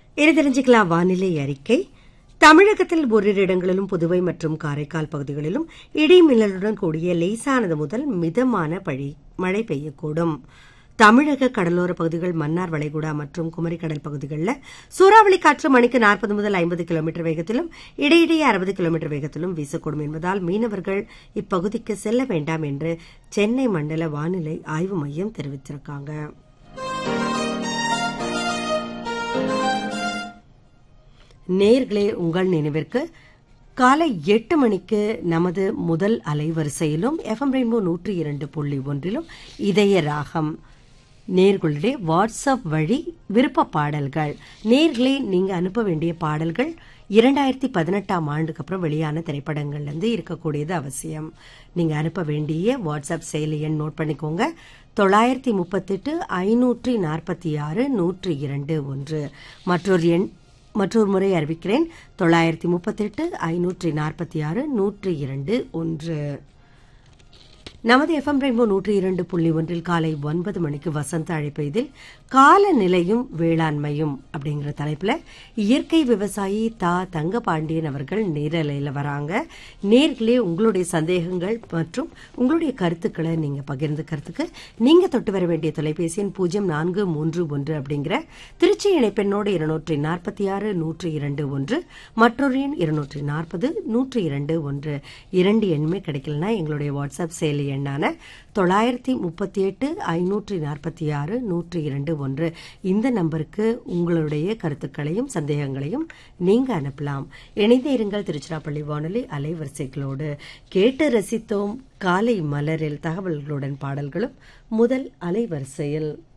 இனி தெரிஞ்சுக்கலாம் வானிலை அறிக்கை தமிழகத்தில் ஓரிரு இடங்களிலும் புதுவை மற்றும் காரைக்கால் பகுதிகளிலும் இடி மின்னலுடன் கூடிய லேசானது முதல் மிதமான பழி மழை பெய்யக்கூடும் தமிழக கடலோர பகுதிகள் மன்னார் வளைகுடா மற்றும் குமரிக்கடல் பகுதிகளில் சூறாவளி காற்று மணிக்கு நாற்பது முதல் ஐம்பது கிலோமீட்டர் வேகத்திலும் இடையிடையே அறுபது கிலோமீட்டர் வேகத்திலும் வீசக்கூடும் என்பதால் மீனவர்கள் இப்பகுதிக்கு செல்ல வேண்டாம் என்று சென்னை மண்டல வானிலை ஆய்வு மையம் தெரிவித்திருக்காங்க நேர்களே உங்கள் நினைவிற்கு காலை எட்டு மணிக்கு நமது முதல் அலைவரிசையிலும் எஃப்எம் ரெயின்போ நூற்றி இரண்டு புள்ளி ஒன்றிலும் இதய ராகம் நேர்களுடைய வாட்ஸ்அப் வழி விருப்ப பாடல்கள் நேர்களே நீங்க அனுப்ப வேண்டிய பாடல்கள் இரண்டாயிரத்தி பதினெட்டாம் ஆண்டுக்கு அப்புறம் வெளியான திரைப்படங்கள்லேருந்து இருக்கக்கூடியது அவசியம் நீங்க அனுப்ப வேண்டிய வாட்ஸ்அப் செயலி எண் நோட் பண்ணிக்கோங்க தொள்ளாயிரத்தி முப்பத்தெட்டு ஐநூற்றி நாற்பத்தி ஆறு நூற்றி இரண்டு ஒன்று மற்றொரு எண் மற்றொரு முறை அறிவிக்கிறேன் தொள்ளாயிரத்தி முப்பத்தெட்டு ஐநூற்றி நாற்பத்தி ஆறு நூற்றி இரண்டு ஒன்று நமது எஃப்எம் ரெயின்போ நூற்றி இரண்டு புள்ளி ஒன்றில் காலை ஒன்பது மணிக்கு வசந்த அழைப்பு இதில் காலநிலையும் வேளாண்மையும் அப்படிங்கிற தலைப்புல இயற்கை விவசாயி தா தங்க பாண்டியன் அவர்கள் நேரலையில் வராங்க நேர்களே உங்களுடைய சந்தேகங்கள் மற்றும் உங்களுடைய கருத்துக்களை நீங்க பகிர்ந்துக்கிறதுக்கு நீங்க தொட்டு வர வேண்டிய தொலைபேசி எண் பூஜ்ஜியம் நான்கு மூன்று ஒன்று அப்படிங்கிற திருச்சி இணைப்பெண்ணோடு இருநூற்றி நாற்பத்தி ஆறு நூற்றி இரண்டு ஒன்று மற்றொரு எண் இருநூற்றி நாற்பது நூற்றி இரண்டு ஒன்று இரண்டு எண்ணுமே கிடைக்கலனா எங்களுடைய வாட்ஸ்அப் செயலி எண்ணான தொள்ளாயிரத்தி முப்பத்தி எட்டு ஐநூற்றி நாற்பத்தி ஆறு நூற்றி இரண்டு ஒன்று இந்த நம்பருக்கு உங்களுடைய கருத்துக்களையும் சந்தேகங்களையும் நீங்க அனுப்பலாம் இணைந்தே இருங்கள் திருச்சிராப்பள்ளி வானொலி அலைவரிசைகளோடு கேட்டு ரசித்தோம் காலை மலரில் தகவல்களுடன் பாடல்களும் முதல் அலைவரிசையில்